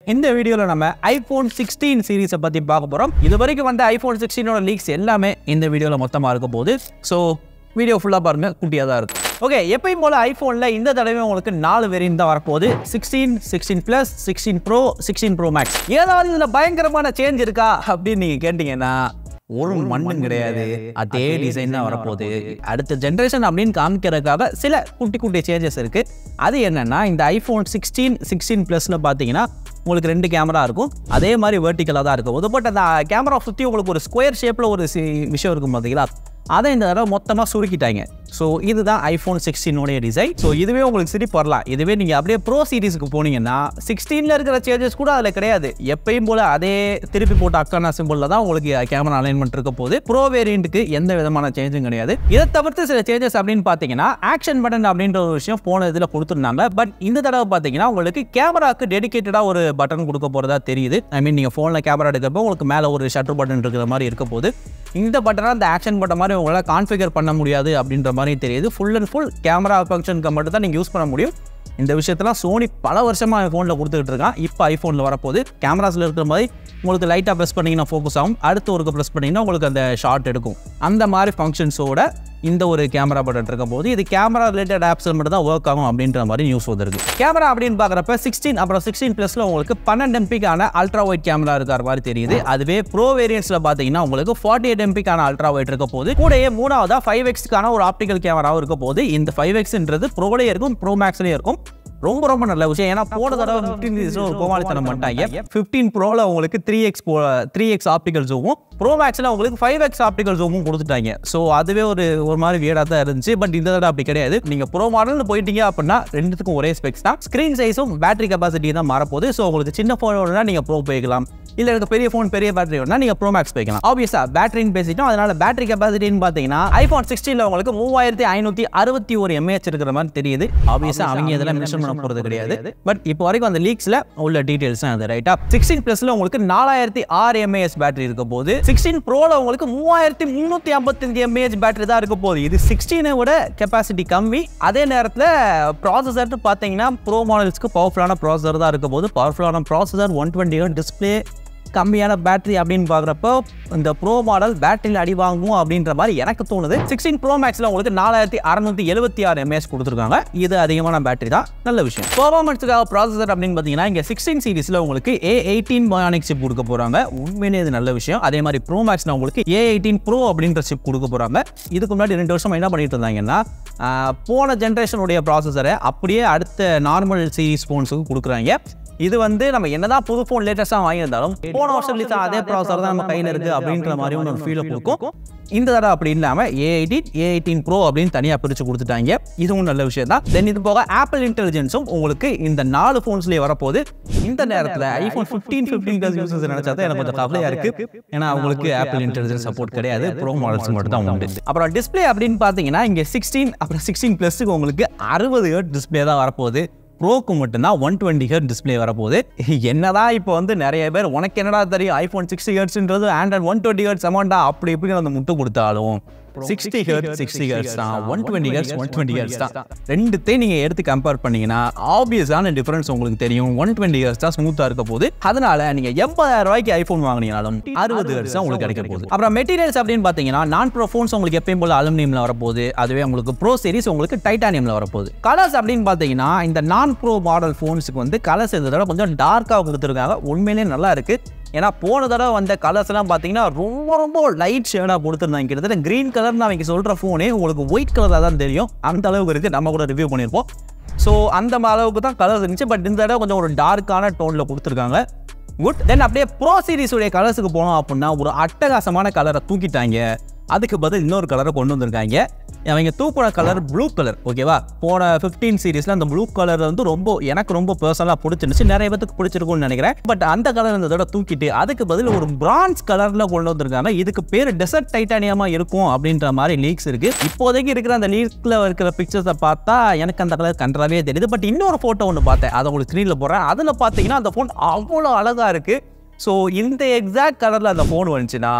இந்த வீடியோவில் நம்ம ஐஃபோன் சிக்ஸ்டீன் சீரீஸை பற்றி பார்க்க போகிறோம் இது வரைக்கும் வந்த ஐஃபோன் சிக்ஸ்டீனோட லீக்ஸ் எல்லாமே இந்த வீடியோவில் மொத்தமாக இருக்க போகுது ஸோ வீடியோ ஃபுல்லாக பாருங்கள் குட்டியாக தான் இருக்கும் ஓகே எப்பயும் போல் ஐஃபோனில் இந்த தடவை உங்களுக்கு நாலு வேரியன்ட் தான் வரப்போகுது sixteen sixteen plus sixteen pro sixteen pro max ஏதாவது இதில் பயங்கரமான சேஞ்ச் இருக்கா அப்படின்னு நீங்கள் கேட்டிங்கன்னா ஒரு மண்ணும் கிடையாது அதே டிசைன் தான் வரப்போகுது அடுத்த ஜென்ரேஷன் அப்படின்னு காமிக்கிறதுக்காக சில குட்டி குட்டி சேஞ்சஸ் இருக்கு அது என்னன்னா இந்த ஐஃபோன் சிக்ஸ்டீன் சிக்ஸ்டீன் ப்ளஸில் பார்த்தீங்கன்னா உங்களுக்கு ரெண்டு கேமரா இருக்கும் அதே மாதிரி வெர்டிக்கலாக தான் இருக்கும் பட் அந்த கேமரா சுற்றி உங்களுக்கு ஒரு ஸ்கொயர் ஷேப்பில் ஒரு சி- விஷயம் இருக்கும் பார்த்தீங்களா அதை இந்த தடவை மொத்தமாக சுருக்கிட்டாங்க ஸோ இதுதான் ஐஃபோன் சிக்ஸ்டீனோடைய டிசைன் ஸோ இதுவே உங்களுக்கு சிரிப்பு வரலாம் இதுவே நீங்கள் அப்படியே ப்ரோ சீரிஸ்க்கு போனீங்கன்னா சிக்ஸ்டீனில் இருக்கிற சேஞ்சஸ் கூட அதில் கிடையாது எப்பயும் போல் அதே திருப்பி போட்ட அக்கானா சிம்பிளில் தான் உங்களுக்கு கேமரா அலைன்மெண்ட் இருக்க போகுது ப்ரோ வேரியண்ட்டுக்கு எந்த விதமான சேஞ்சும் கிடையாது இதை தவிர்த்து சில சேஞ்சஸ் அப்படின்னு பார்த்தீங்கன்னா ஆக்ஷன் பட்டன் அப்படின்ற ஒரு விஷயம் போன இதில் கொடுத்துருந்தாங்க பட் இந்த தடவை பார்த்தீங்கன்னா உங்களுக்கு கேமராக்கு டெடிகேட்டடாக ஒரு பட்டன் கொடுக்க போகிறதா தெரியுது ஐ மீன் நீங்கள் ஃபோனில் கேமரா எடுக்கிறப்போ உங்களுக்கு மேலே ஒரு ஷட்டர் பட்டன் இருக்கிற மாதிரி இருக்க போகுது இந்த பட்டனை அந்த ஆக்ஷன் பட்டன் மாதிரி உங்களால் கான்ஃபிகர் பண்ண முடியாது அப்படின்ற மாதிரி தெரியுது ஃபுல் அண்ட் ஃபுல் கேமரா ஃபங்க்ஷனுக்கு மட்டும் தான் நீங்கள் யூஸ் பண்ண முடியும் இந்த விஷயத்தெல்லாம் சோனி பல வருஷமாக ஃபோனில் கொடுத்துக்கிட்டு இருக்கான் இப்போ ஐஃபோனில் வரப்போகுது கேமராஸில் இருக்கிற மாதிரி உங்களுக்கு லைட்டாக ப்ரெஸ் பண்ணிங்கன்னா ஃபோக்கஸ் ஆகும் அடுத்து ஒருக்க ப்ரெஸ் பண்ணிங்கன்னா உங்களுக்கு அந்த ஷாட் எடுக்கும் அந்த மாதிரி ஃபங்க்ஷன்ஸோட இந்த ஒரு கேமரா பட்டன் இருக்கும் போது இது கேமரா ரிலேட்டட் ஆப்ஸில் மட்டும் தான் ஒர்க் ஆகும் அப்படின்ற மாதிரி நியூஸ் வந்திருக்கு கேமரா அப்படின்னு பார்க்குறப்ப சிக்ஸ்டீன் அப்புறம் சிக்ஸ்டீன் ப்ளஸில் உங்களுக்கு பன்னெண்டு எம்பிக்கான அல்ட்ரா ஒயிட் கேமரா இருக்கிற மாதிரி தெரியுது அதுவே ப்ரோ வேரியன்ஸில் பார்த்தீங்கன்னா உங்களுக்கு ஃபார்ட்டி எயிட் எம்பிக்கான அல்ட்ரா ஒயிட் இருக்க போது கூடயே மூணாவதா ஃபைவ் எக்ஸ்க்கான ஒரு ஆப்டிக்கல் கேமராவும் இருக்க போது இந்த ஃபைவ் எக்ஸ்ன்றது ப்ரோலேயே இருக்கும் ப்ரோ மேக்ஸ்லேயே இருக்கும் ரொம்ப ரொம்ப நல்ல விஷயம் ஏன்னா போன தடவை ஃபிஃப்டீன் சீரிஸில் ஒரு கோமாளித்தனம் பண்ணிட்டாங்க ஃபிஃப்டீன் ப்ரோவில் உங்களுக்கு three X three X optical ஜூமும் ப்ரோ மேக்ஸில் உங்களுக்கு ஃபைவ் எக்ஸ் ஆப்டிக்கல் ஜூமும் கொடுத்துட்டாங்க ஸோ அதுவே ஒரு ஒரு மாதிரி வியடாக தான் இருந்துச்சு பட் இந்த தடவை அப்படி கிடையாது நீங்கள் ப்ரோ மாடல்னு போயிட்டீங்க அப்படின்னா ரெண்டுத்துக்கும் ஒரே ஸ்பெக்ஸ் தான் ஸ்க்ரீன் சைஸும் பேட்டரி கெப்பாசிட்டி தான் மாறப்போகுது ஸோ உங்களுக்கு சின்ன ஃபோன் வேணும்னா நீங்கள் ப்ரோ போய்க்கலாம் இல்லை எனக்கு பெரிய ஃபோன் பெரிய பேட்டரி வேணும்னா நீங்கள் ப்ரோ மேக்ஸ் போய்க்கலாம் ஆப்வியஸா பேட்டரின்னு பேசிட்டோம் அதனால பேட்டரி கெப்பாசிட்டின்னு பார்த்தீங்கன்னா ஐஃபோன் சிக்ஸ்டீனில் உங்களுக்கு மூவாயிரத்தி ஐநூற்றி அறுபத்தி ஒரு எம்ஏஹெச் இருக்கிற மாதிரி தெரியுது ஆப்வியஸா அவங்க இதெல்லாம் மென்ஷன் பண்ண போகிறது கிடையாது பட் இப்போ வரைக்கும் அந்த லீக்ஸில் உள்ள டீடைல்ஸ் தான் அது ரைட்டா சிக்ஸ்டீன் ப்ளஸில் உங்களுக்கு நாலாயிரத்தி ஆறு எம்ஏஹெச் பேட்டரி இருக்க போது சிக்ஸ்டீன் ப்ரோவில் உங்களுக்கு மூவாயிரத்தி முந்நூற்றி ஐம்பத்தஞ்சு எம்ஏஹெச் பேட்டரி தான் இருக்க போகுது இது சிக்ஸ்டீனை விட கெப்பாசிட்டி கம்மி அதே நேரத்தில் ப்ராசஸர்னு பார்த்தீங்கன்னா ப்ரோ மாடல்ஸ்க்கு பவர்ஃபுல்லான ப்ராசஸர் தான் இருக்க போது பவர்ஃபுல்லான ப்ராசஸர் ஒன் டுவெண்ட்டி டிஸ்பிளே கம்மியான பேட்டரி அப்படின்னு பார்க்குறப்போ இந்த ப்ரோ மாடல் பேட்டரியில் அடி வாங்கும் அப்படின்ற மாதிரி எனக்கு தோணுது சிக்ஸ்டீன் ப்ரோ மேக்ஸில் உங்களுக்கு நாலாயிரத்தி அறநூற்றி எழுபத்தி ஆறு எம்ஏஎஸ் கொடுத்துருக்காங்க இது அதிகமான பேட்டரி தான் நல்ல விஷயம் பர்ஃபார்மன்ஸுக்காக ப்ராசஸர் அப்படின்னு பார்த்தீங்கன்னா இங்கே சிக்ஸ்டீன் சீரிஸில் உங்களுக்கு ஏ எயிட்டீன் பயானிக் சிப் கொடுக்க போகிறாங்க உண்மையிலே இது நல்ல விஷயம் அதே மாதிரி ப்ரோ மேக்ஸில் உங்களுக்கு ஏ எயிட்டீன் ப்ரோ அப்படின்ற சிப் கொடுக்க போகிறாங்க இதுக்கு முன்னாடி ரெண்டு வருஷம் என்ன பண்ணிட்டு இருந்தாங்கன்னா ஆஹ், போன ஜென்ரேஷனுடைய ப்ராசஸரை அப்படியே அடுத்த நார்மல் சீரிஸ் ஃபோன்ஸுக்கு கொடுக்குறாங்க இது வந்து நம்ம என்னதான் புது ஃபோன் லேட்டஸ்ட்டாக வாங்கியிருந்தாலும் போன வருஷம் ரிலீஸ் அதே ப்ராசஸர் தான் நம்ம கையில் இருக்குது அப்படின்ற மாதிரி ஒரு ஃபீலை கொடுக்கும் இந்த தடவை அப்படி இல்லாமல் A eighteen A eighteen pro அப்படின்னு தனியாக பிரித்து கொடுத்துட்டாங்க இதுவும் நல்ல விஷயம் தான் தென் இது போக ஆப்பிள் இன்டெலிஜென்ஸும் உங்களுக்கு இந்த நாலு ஃபோன்ஸ்லேயே வரப்போகுது இந்த நேரத்தில் iPhone fifteen fifteen plus users நினச்சா தான் எனக்கு கொஞ்சம் கவலையாக இருக்குது ஏன்னா அவங்களுக்கு ஆப்பிள் இன்டெலிஜென்ஸ் சப்போர்ட் கிடையாது ப்ரோ மாடல்ஸ் மட்டும் தான் உண்டு அப்புறம் டிஸ்ப்ளே அப்படின்னு பார்த்தீங்கன்னா இங்கே சிக்ஸ்டீன் அப்புறம் சிக்ஸ்டீன் ப்ளஸுக்கு உங்களுக்கு அறுபது ஹெர்ட் டிஸ்ப்ளே தான் வரப்போகுது ப்ரோக்கு மட்டும்தான் ஒன் டுவெண்ட்டி ஹெர்ட் டிஸ்ப்ளே வரப்போகுது என்னதான் இப்போ வந்து நிறைய பேர் உனக்கு என்னடா தெரியும் ஐஃபோன் சிக்ஸ்டி ஹெர்ட்ஸ்ன்றது ஆண்ட்ராய்ட் ஒன் டுவெண்ட்டி ஹெர்ட்ஸ் அமௌண்ட்டா அப்படி இப்படி அந்த முட்டு கொடுத்தாலும் சிக்ஸ்டி ஹெர்ட் சிக்ஸ்டி ஹெர்ட்ஸ் தான் one twenty hertz one twenty hertz தான் ரெண்டுத்தையும் நீங்கள் எடுத்து கம்பேர் பண்ணீங்கன்னா ஆப்வியஸான டிஃபரன்ஸ் உங்களுக்கு தெரியும் ஒன் டுவெண்ட்டி ஹெர்ட்ஸ் தான் ஸ்மூத்தாக இருக்க போகுது அதனால நீங்கள் எண்பதாயிரம் ரூபாய்க்கு ஐஃபோன் வாங்கினீங்கனாலும் அறுபது ஹெர்ட்ஸ் தான் உங்களுக்கு கிடைக்க போகுது அப்புறம் மெட்டீரியல்ஸ் அப்படின்னு பார்த்தீங்கன்னா நான் ப்ரோ ஃபோன்ஸ் உங்களுக்கு எப்பயும் போல அலுமினியமில் வரப்போகுது அதுவே உங்களுக்கு ப்ரோ சீரிஸ் உங்களுக்கு டைட்டானியமில் வரப்போகுது கலர்ஸ் அப்படின்னு பார்த்தீங்கன்னா இந்த நான் ப்ரோ மாடல் ஃபோன்ஸுக்கு வந்து கலர்ஸ் இந்த தடவை கொஞ்சம் டார்க்காக கொடுத்துருக்காங்க உண்மையிலேயே நல்லா இருக்கு ஏன்னா போன தடவை வந்த கலர்ஸ் எல்லாம் பார்த்தீங்கன்னா ரொம்ப ரொம்ப லைட் ஷேடாக கொடுத்துருந்தாங்க கிட்டத்தட்ட க்ரீன் கலர்னு அவங்க சொல்கிற ஃபோனே உங்களுக்கு ஒயிட் கலராக தான் தெரியும் அந்த அளவுக்கு இருக்குது நம்ம கூட ரிவ்யூ பண்ணியிருப்போம் ஸோ அந்த அளவுக்கு தான் கலர்ஸ் இருந்துச்சு பட் இந்த தடவை கொஞ்சம் ஒரு டார்க்கான டோனில் கொடுத்துருக்காங்க குட் தென் அப்படியே ப்ரோ சீரிஸுடைய கலர்ஸுக்கு போனோம் அப்படின்னா ஒரு அட்டகாசமான கலரை தூக்கிட்டாங்க அதுக்கு பதில் இன்னொரு கலரை கொண்டு வந்திருக்காங்க அவங்க தூக்குன கலர் ப்ளூ கலர் ஓகேவா போன ஃபிஃப்டீன் சீரிஸில் அந்த ப்ளூ கலர் வந்து ரொம்ப எனக்கு ரொம்ப பர்சனலாக பிடிச்சிருந்துச்சு நிறைய பேத்துக்கு பிடிச்சிருக்கும்னு நினைக்கிறேன் பட் அந்த கலர் இந்த தடவை தூக்கிட்டு அதுக்கு பதில் ஒரு பிரான்ஸ் கலரில் கொண்டு வந்திருக்காங்க இதுக்கு பேர் டெசர்ட் டைட்டானியமாக இருக்கும் அப்படின்ற மாதிரி லீக்ஸ் இருக்கு இப்போதைக்கு இருக்கிற அந்த லீக்ல இருக்கிற பிக்சர்ஸை பார்த்தா எனக்கு அந்த கலர் கன்றாவே தெரியுது பட் இன்னொரு ஃபோட்டோ ஒன்று பார்த்தேன் அதை உங்களுக்கு ஸ்க்ரீனில் போடுறேன் அதில் பார்த்தீங்கன்னா அந்த ஃபோன் அவ்வளோ அழகாக இருக்குது ஸோ இந்த எக்ஸாக்ட் கலரில் அந்த ஃபோன் வந்துச்சுன்னா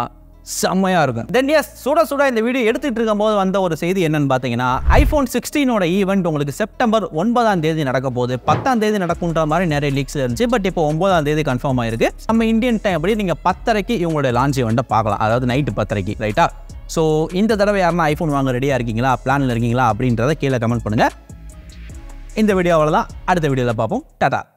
செம்மையாக இருக்கும் தென் எஸ் சுட சுட இந்த வீடியோ எடுத்துகிட்டு இருக்கும்போது வந்த ஒரு செய்தி என்னன்னு பார்த்தீங்கன்னா ஐஃபோன் சிக்ஸ்டீனோட ஈவெண்ட் உங்களுக்கு செப்டம்பர் ஒன்பதாம் தேதி நடக்க போகுது பத்தாம் தேதி நடக்குன்ற மாதிரி நிறைய லீக்ஸ் இருந்துச்சு பட் இப்போ ஒன்பதாம் தேதி கன்ஃபார்ம் ஆயிருக்கு நம்ம இந்தியன் டைம் அப்படி நீங்கள் பத்தரைக்கு இவங்களுடைய லான்ச் ஈவெண்ட்டை பார்க்கலாம் அதாவது நைட்டு பத்தரைக்கு ரைட்டா ஸோ இந்த தடவை யாருன்னா ஐஃபோன் வாங்க ரெடியாக இருக்கீங்களா பிளானில் இருக்கீங்களா அப்படின்றத கீழே கமெண்ட் பண்ணுங்கள் இந்த வீடியோ அவ்வளோதான் அடுத்த வீடியோவில் பார்ப்போம் டாடா